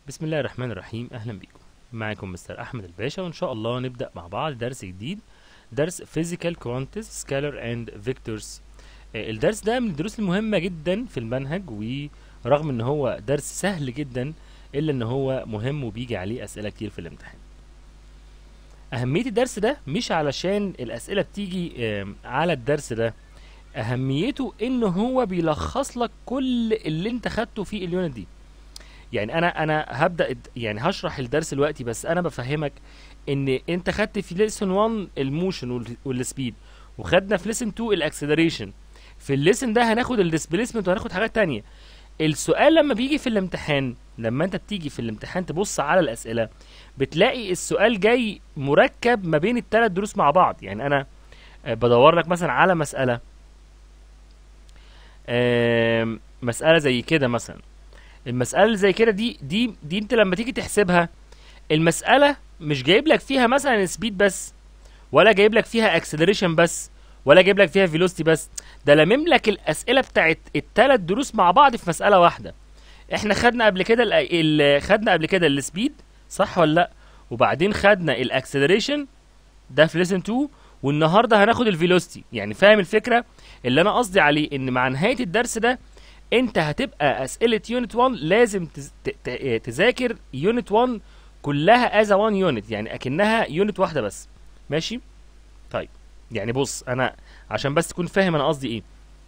بسم الله الرحمن الرحيم اهلا بيكم معاكم مستر احمد الباشا وان شاء الله نبدا مع بعض درس جديد درس physical quantities scalar and vectors آه، الدرس ده من الدروس المهمه جدا في المنهج ورغم ان هو درس سهل جدا الا ان هو مهم وبيجي عليه اسئله كتير في الامتحان اهميه الدرس ده مش علشان الاسئله بتيجي آم، على الدرس ده اهميته ان هو بيلخص لك كل اللي انت خدته في اليونت دي يعني انا انا هبدا الد- يعني هشرح الدرس دلوقتي بس انا بفهمك ان انت خدت في ليسن 1 الموشن وال- والسبيد وخدنا في ليسن 2 الاكسلريشن في الليسن ده هناخد الديسبيسمنت وهناخد حاجات تانية السؤال لما بيجي في الامتحان لما انت بتيجي في الامتحان تبص على الاسئله بتلاقي السؤال جاي مركب ما بين الثلاث دروس مع بعض يعني انا آه، بدور لك مثلا على مساله آم، مساله زي كده مثلا المسألة اللي زي كده دي دي دي انت لما تيجي تحسبها المسألة مش جايب لك فيها مثلا سبيد بس ولا جايب لك فيها اكسلريشن بس ولا جايب لك فيها فيلوسيتي بس ده لمم لك الأسئلة بتاعت التلات دروس مع بعض في مسألة واحدة احنا خدنا قبل كده ال- ال- خدنا قبل كده السبيد صح ولا لا وبعدين خدنا الاكسلريشن ده في ليسن 2 والنهارده هناخد الفيلوسيتي يعني فاهم الفكرة اللي انا قصدي عليه ان مع نهاية الدرس ده انت هتبقى اسئله يونت 1 لازم تز- ت- ت- تذاكر يونت 1 كلها از 1 يونت يعني اكنها يونت واحده بس ماشي طيب يعني بص انا عشان بس تكون فاهم انا قصدي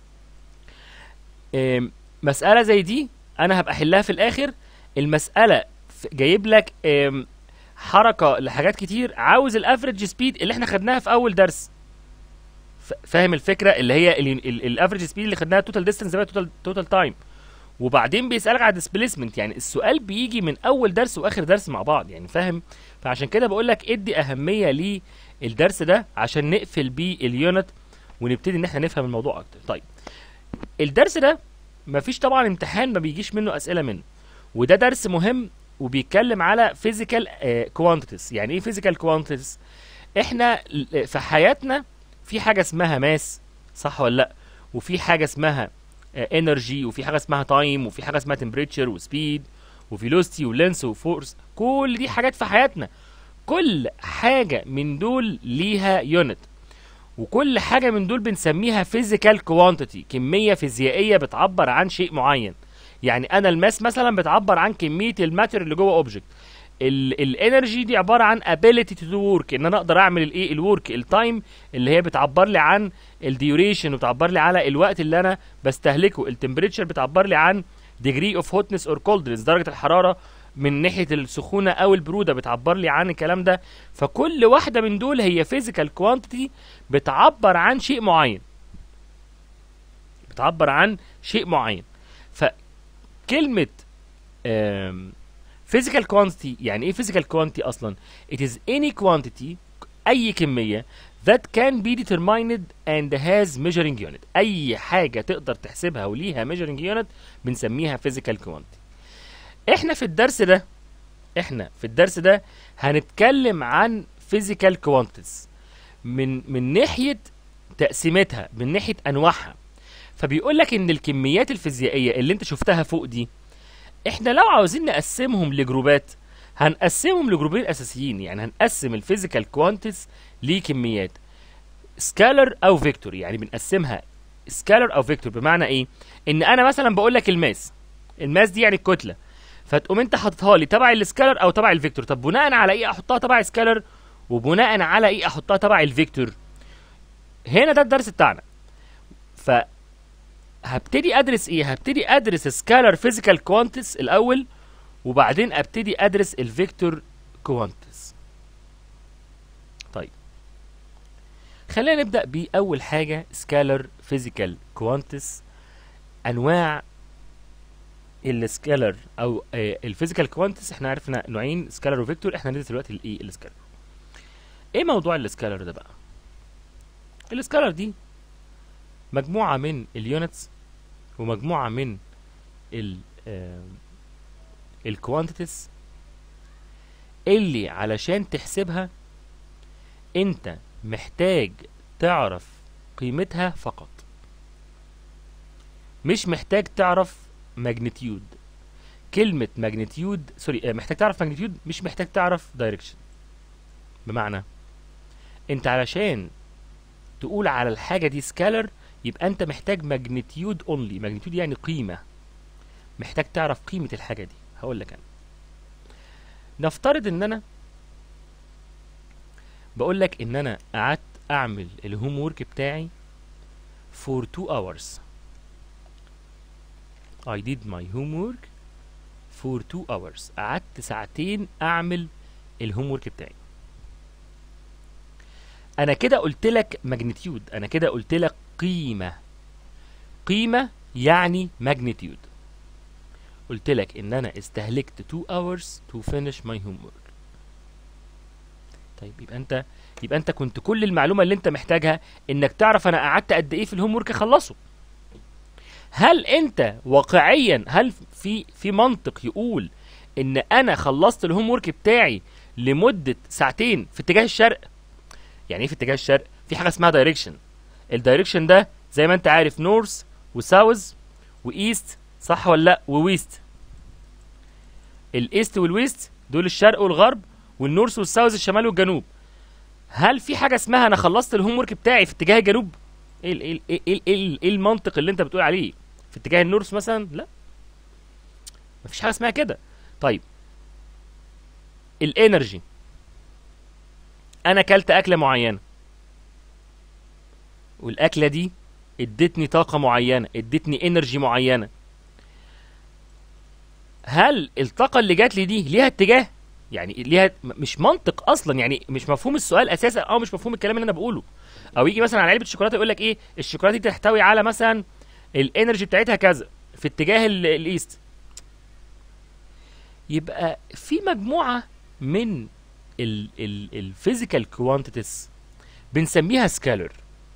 ايه ام، مساله زي دي انا هبقى احلها في الاخر المساله ف- جايب لك ام، حركه لحاجات كتير عاوز الافريج سبيد اللي احنا خدناها في اول درس ف- فاهم الفكره اللي هي الافريج سبيد اللي خدناها توتال ديستانس زي توتال توتال تايم وبعدين بيسالك على ديسبيسمنت يعني السؤال بيجي من اول درس واخر درس مع بعض يعني فاهم فعشان كده بقول لك ادي اهميه للدرس ده عشان نقفل بيه اليونت ونبتدي ان احنا نفهم الموضوع اكتر طيب الدرس ده مفيش طبعا امتحان ما بيجيش منه اسئله منه وده درس مهم وبيتكلم على فيزيكال كوانتيتيز يعني ايه فيزيكال كوانتيتيز احنا ل- في حياتنا في حاجه اسمها ماس صح ولا لا وفي حاجه اسمها انرجي وفي حاجه اسمها تايم وفي حاجه اسمها تمبريتشر وسبيد وفيلوسيتي ولينس وفورس كل دي حاجات في حياتنا كل حاجه من دول ليها يونت وكل حاجه من دول بنسميها فيزيكال كوانتيتي كميه فيزيائيه بتعبر عن شيء معين يعني انا الماس مثلا بتعبر عن كميه الماتر اللي جوه اوبجكت الانرجي دي عباره عن ability to do work ان انا اقدر اعمل الايه الورك التايم اللي هي بتعبر لي عن الديوريشن وبتعبر لي على الوقت اللي انا بستهلكه التمبريتشر بتعبر لي عن degree of hotness or coldness درجه الحراره من ناحيه السخونه او البروده بتعبر لي عن الكلام ده فكل واحده من دول هي physical quantity بتعبر عن شيء معين بتعبر عن شيء معين فكلمه آم، physical quantity يعني ايه physical quantity اصلا it is any quantity اي كميه that can be determined and has measuring unit اي حاجه تقدر تحسبها وليها measuring unit بنسميها physical quantity احنا في الدرس ده احنا في الدرس ده هنتكلم عن physical quantities من من ناحيه تقسيمتها من ناحيه انواعها فبيقول لك ان الكميات الفيزيائيه اللي انت شفتها فوق دي احنا لو عاوزين نقسمهم لجروبات هنقسمهم لجروبين اساسيين يعني هنقسم الفيزيكال كوانتيز لكميات سكالر او فيكتور يعني بنقسمها سكالر او فيكتور بمعنى ايه ان انا مثلا بقول لك الماس الماس دي يعني الكتله فتقوم انت حاططها لي تبع السكالر او تبع الفيكتور طب بناء على ايه احطها تبع سكالر وبناء على ايه احطها تبع الفيكتور هنا ده الدرس بتاعنا ف هبتدي ادرس ايه هبتدي ادرس سكالر فيزيكال كوانتيز الاول وبعدين ابتدي ادرس الفيكتور كوانتيز طيب خلينا نبدا باول حاجه سكالر فيزيكال كوانتيز انواع السكالر او الفيزيكال كوانتيز احنا عرفنا نوعين سكالر وفيكتور احنا ندرس دلوقتي الايه السكالر ايه موضوع السكالر ده بقى السكالر دي مجموعه من اليونتس ومجموعه من ال الكوانتيتيز اللي علشان تحسبها انت محتاج تعرف قيمتها فقط مش محتاج تعرف ماجنتيود كلمة ماجنتيود سوري آه، محتاج تعرف ماجنتيود مش محتاج تعرف دايركشن بمعنى انت علشان تقول على الحاجة دي سكالر يبقى انت محتاج ماجنتيود اونلي ماجنتيود يعني قيمة محتاج تعرف قيمة الحاجة دي هقول لك انا نفترض ان انا بقول لك ان انا قعدت اعمل الهوم ورك بتاعي for 2 hours I did my homework for 2 hours قعدت ساعتين اعمل الهوم ورك بتاعي انا كده قلت لك ماجنتيود انا كده قلت لك قيمة قيمة يعني ماجنتيود قلت لك ان انا استهلكت 2 hours to finish my homework طيب يبقى انت يبقى انت كنت كل المعلومه اللي انت محتاجها انك تعرف انا قعدت قد ايه في الهوم ورك اخلصه هل انت واقعيا هل في في منطق يقول ان انا خلصت الهوم ورك بتاعي لمده ساعتين في اتجاه الشرق يعني ايه في اتجاه الشرق في حاجه اسمها دايركشن الدايركشن ده زي ما انت عارف نورث وساوث وايست صح ولا لا وويست الايست والويست دول الشرق والغرب والنورث والساوث الشمال والجنوب هل في حاجه اسمها انا خلصت الهوم ورك بتاعي في اتجاه الجنوب ايه ال- ايه ال- ايه ال- ايه ال- ايه المنطق اللي انت بتقول عليه في اتجاه النورث مثلا لا مفيش حاجه اسمها كده طيب الانرجي انا اكلت اكله معينه والاكله دي ادتني طاقه معينه ادتني انرجي معينه هل الطاقه اللي جات لي دي ليها اتجاه يعني ليها م- مش منطق اصلا يعني مش مفهوم السؤال اساسا او مش مفهوم الكلام اللي انا بقوله او يجي مثلا على علبه الشوكولاته يقول لك ايه الشوكولاته دي تحتوي على مثلا الانرجي بتاعتها كذا في اتجاه ال- الايست يبقى في مجموعه من الفيزيكال كوانتيتيز بنسميها سكالر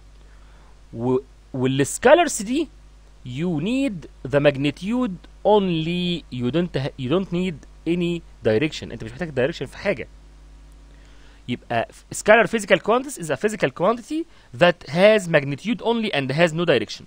والسكالرز دي you need the magnitude only you don't ha- you don't need any direction انت مش محتاج direction في حاجه يبقى scalar physical quantity is a physical quantity that has magnitude only and has no direction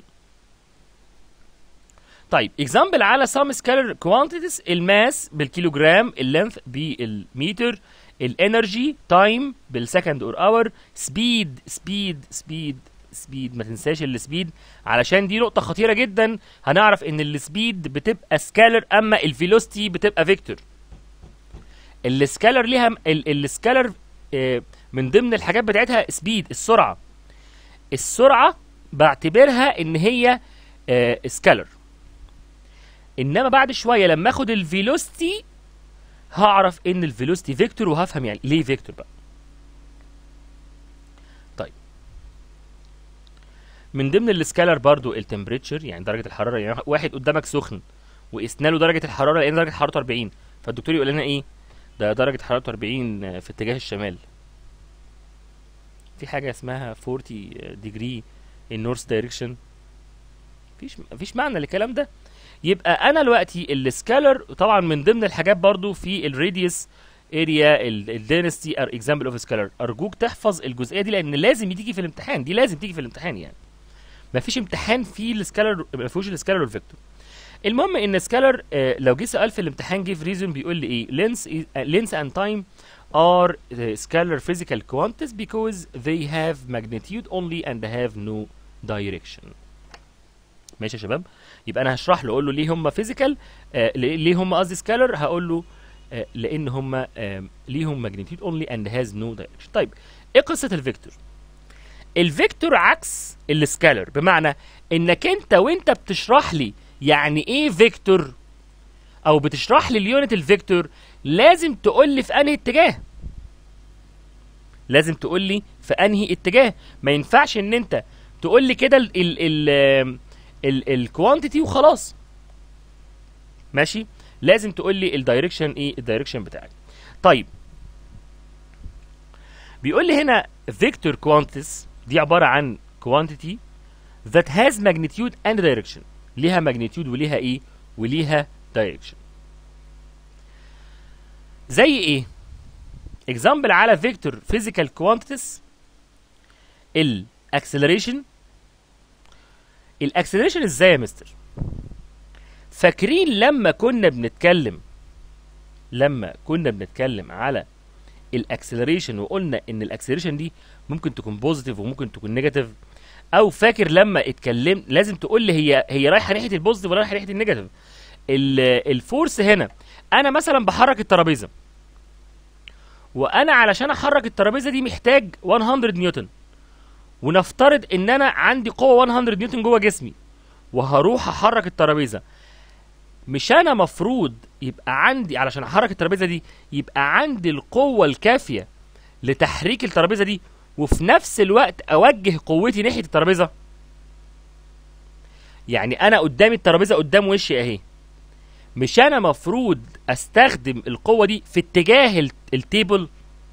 طيب example على some scalar quantities الماس بالكيلوجرام اللينث بالمتر الانرجي تايم بالسكند اور اور سبيد سبيد سبيد سبيد ما تنساش السبيد علشان دي نقطة خطيرة جدا هنعرف ان السبيد بتبقى سكالر اما الفيلوستي بتبقى فيكتور السكالر ليها ال- السكالر آه، من ضمن الحاجات بتاعتها سبيد السرعة السرعة بعتبرها ان هي سكالر انما بعد شوية لما اخد الفيلوستي هعرف ان الفيلوستي فيكتور وهفهم يعني ليه فيكتور بقى طيب من ضمن السكالر برضو التمبريتشر يعني درجة الحرارة يعني واحد قدامك سخن وقسنا له درجة الحرارة لقينا درجة حرارته 40 فالدكتور يقول لنا ايه ده درجة حرارته 40 في اتجاه الشمال في حاجة اسمها 40 ديجري النورث دايركشن مفيش مفيش معنى للكلام ده يبقى انا دلوقتي السكالر طبعا من ضمن الحاجات برضو في الراديوس اريا الدينستي ار اكزامبل اوف سكالر ارجوك تحفظ الجزئيه دي لان لازم تيجي في الامتحان دي لازم تيجي في الامتحان يعني ما فيش امتحان فيه السكالر ما فيهوش السكالر والفيكتور المهم ان سكالر آه لو جه سؤال في الامتحان جيف ريزون بيقول لي ايه لينس لينس اند تايم are uh, scalar physical quantities because they have magnitude only and have no direction ماشي يا شباب يبقى انا هشرح له اقول له ليه هم فيزيكال آه ليه هم قصدي سكالر هقول له آه لان هم آه ليهم ماجنتيود اونلي اند هاز نو دايركشن طيب ايه قصه الفيكتور الفيكتور عكس السكالر بمعنى انك انت وانت بتشرح لي يعني ايه فيكتور او بتشرح لي اليونت الفيكتور لازم تقول لي في انهي اتجاه لازم تقول لي في انهي اتجاه ما ينفعش ان انت تقول لي كده ال ال ال الكوانتيتي وخلاص ماشي لازم تقول لي الدايركشن ايه الدايركشن بتاعك طيب بيقول لي هنا فيكتور كوانتيتيز دي عباره عن كوانتيتي that has magnitude and direction ليها magnitude وليها ايه وليها direction زي ايه example على فيكتور physical quantities الاكسلريشن الاكسلريشن ازاي يا مستر فاكرين لما كنا بنتكلم لما كنا بنتكلم على الاكسلريشن وقلنا ان الاكسلريشن دي ممكن تكون بوزيتيف وممكن تكون نيجاتيف او فاكر لما اتكلم لازم تقول لي هي هي رايحه ناحيه البوزيتيف ولا رايحه ناحيه النيجاتيف ال- الفورس هنا انا مثلا بحرك الترابيزه وانا علشان احرك الترابيزه دي محتاج 100 نيوتن ونفترض ان انا عندي قوه 100 نيوتن جوه جسمي وهروح احرك الترابيزه مش انا مفروض يبقى عندي علشان احرك الترابيزه دي يبقى عندي القوه الكافيه لتحريك الترابيزه دي وفي نفس الوقت اوجه قوتي ناحيه الترابيزه يعني انا قدامي الترابيزه قدام وشي اهي مش انا مفروض استخدم القوه دي في اتجاه ال- التيبل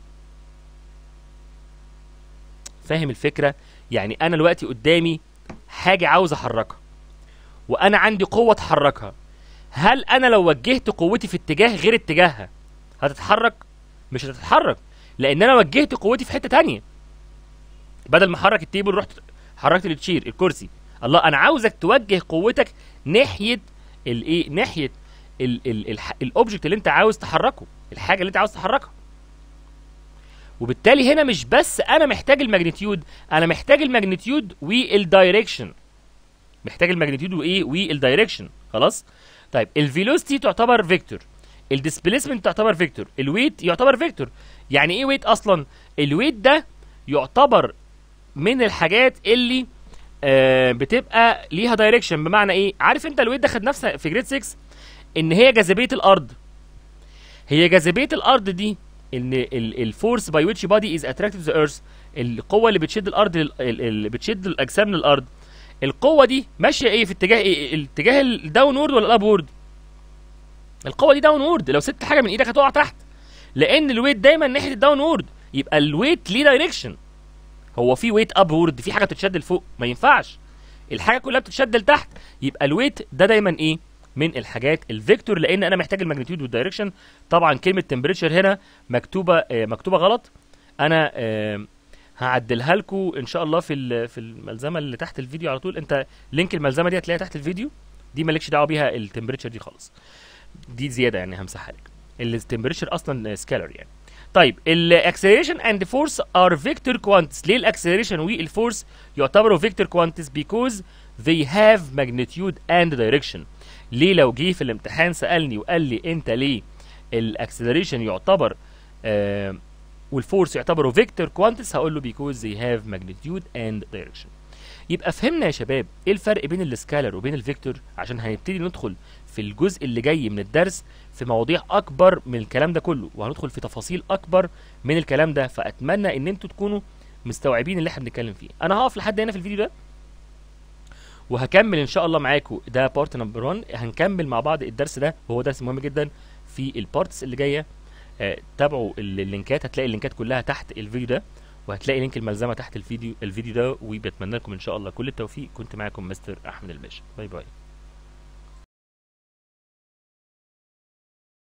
فاهم الفكره يعني انا دلوقتي قدامي حاجه عاوز احركها وانا عندي قوه اتحركها هل انا لو وجهت قوتي في اتجاه غير اتجاهها هتتحرك مش هتتحرك لان انا وجهت قوتي في حته تانية بدل ما احرك التيبل رحت حركت التشير الكرسي الله انا عاوزك توجه قوتك ناحيه الايه ناحيه ال- ال- الح- الاوبجكت اللي انت عاوز تحركه الحاجه اللي انت عاوز تحركها وبالتالي هنا مش بس انا محتاج الماجنتيود انا محتاج الماجنتيود والدايركشن محتاج الماجنتيود وايه والدايركشن خلاص طيب الفيلوسيتي تعتبر فيكتور الديسبيسمنت تعتبر فيكتور الويت يعتبر فيكتور يعني ايه ويت اصلا الويت ده يعتبر من الحاجات اللي آه بتبقى ليها دايركشن بمعنى ايه عارف انت الويت ده خد نفسها في جريد 6 ان هي جاذبيه الارض هي جاذبيه الارض دي ان الفورس باي ويتش بادي از اتراكتد ذا ايرث القوه اللي بتشد الارض لل- ال- اللي بتشد الاجسام للارض القوه دي ماشيه ايه في اتجاه ايه الاتجاه الداون وورد ولا الاب وورد القوه دي داون وورد لو سبت حاجه من ايدك هتقع تحت لان الويت دايما ناحيه الداون وورد يبقى الويت ليه دايركشن هو في ويت اب وورد في حاجه بتتشد لفوق ما ينفعش الحاجه كلها بتتشد لتحت يبقى الويت ده دايما ايه من الحاجات الفيكتور لان انا محتاج الماجنتيود والدايركشن طبعا كلمه تمبريتشر هنا مكتوبه آه مكتوبه غلط انا آه هعدلها لكم ان شاء الله في ال- في الملزمه اللي تحت الفيديو على طول انت لينك الملزمه دي هتلاقيها تحت الفيديو دي مالكش دعوه بيها التمبريتشر دي خالص دي زياده يعني همسحها لك التمبريتشر اصلا سكالر يعني طيب الاكسلريشن اند فورس ار فيكتور كوانتس ليه الاكسلريشن والفورس يعتبروا فيكتور كوانتس because they have magnitude and direction ليه لو جه في الامتحان سالني وقال لي انت ليه الاكسلريشن يعتبر آه والفورس يعتبروا فيكتور كوانتس هقول له because they have magnitude and direction يبقى فهمنا يا شباب ايه الفرق بين السكالر وبين الفيكتور عشان هنبتدي ندخل في الجزء اللي جاي من الدرس في مواضيع اكبر من الكلام ده كله وهندخل في تفاصيل اكبر من الكلام ده فاتمنى ان انتوا تكونوا مستوعبين اللي احنا بنتكلم فيه انا هقف لحد هنا في الفيديو ده وهكمل ان شاء الله معاكم ده بارت نمبر 1 هنكمل مع بعض الدرس ده وهو درس مهم جدا في البارتس اللي جايه آه، تابعوا ال- اللينكات هتلاقي اللينكات كلها تحت الفيديو ده وهتلاقي لينك الملزمه تحت الفيديو الفيديو ده وبتمنى لكم ان شاء الله كل التوفيق كنت معاكم مستر احمد الباشا باي باي